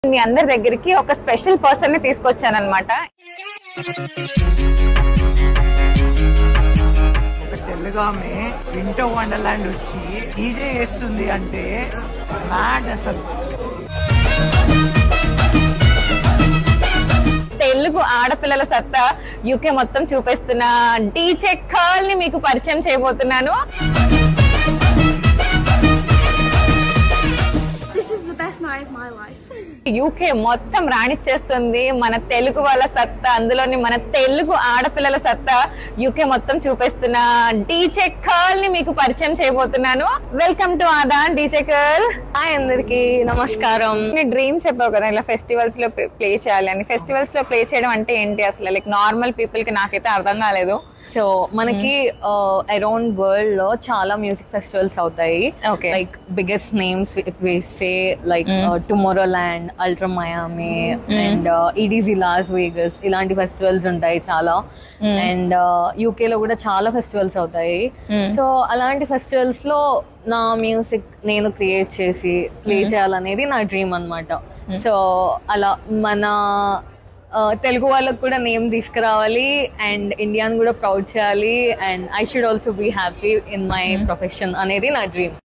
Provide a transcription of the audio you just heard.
మీ అందరి దగ్గరికి ఒక స్పెషల్ పర్సన్ ని తీసుకొచ్చాను అనమాట ఒక తెలుగామె వింటో వండర్లాండ్ వచ్చి డీజే చేస్తుంది అంటే మ్యాడ్ అసలు తెలుగు ఆడపిల్లల సత్తా యూకే మొత్తం చూపిస్తున్న డీజే కర్ల్ ని మీకు పరిచయం చేయబోతున్నాను This is the best night of my life. UK మొత్తం రాణిచ్చేస్తుంది మన తెలుగు వాళ్ళ సత్తా అందులోని మన తెలుగు ఆడపిల్లల సత్తా యూకే మొత్తం చూపిస్తున్న డీజే కర్ల్ ని మీకు పరిచయం చేయబోతున్నాను వెల్కమ్ టు ఆదా డీజే కర్ల్ హాయ్ అందరికి నమస్కారం నీ డ్రీమ్ చెప్పావు కదా ఇలా ఫెస్టివల్స్ లో ప్లే చేయాలి అని ఫెస్టివల్స్ లో ప్లే చేయడం అంటే ఏంటి అసలు లైక్ నార్మల్ పీపుల్ కి నాకైతే అర్థం కాలేదు సో మనకి అరౌండ్ వరల్డ్ లో చాలా మ్యూజిక్ ఫెస్టివల్స్ అవుతాయి Okay. Like biggest names we say like Tomorrowland Ultra Miami and EDC Las Vegas ఇలాంటి ఫెస్టివల్స్ ఉంటాయి చాలా అండ్ యూకే లో కూడా చాలా ఫెస్టివల్స్ అవుతాయి సో అలాంటి ఫెస్టివల్స్ లో నా మ్యూజిక్ నేను క్రియేట్ చేసి ప్లే చేయాలనేది నా డ్రీమ్ అన్నమాట సో అలా మన ఆ, తెలుగు వాళ్ళకు కూడా నేమ్ తీసుకురావాలి అండ్ ఇండియాని కూడా ప్రౌడ్ చేయాలి and I should also be happy in my profession అనేది నా డ్రీమ్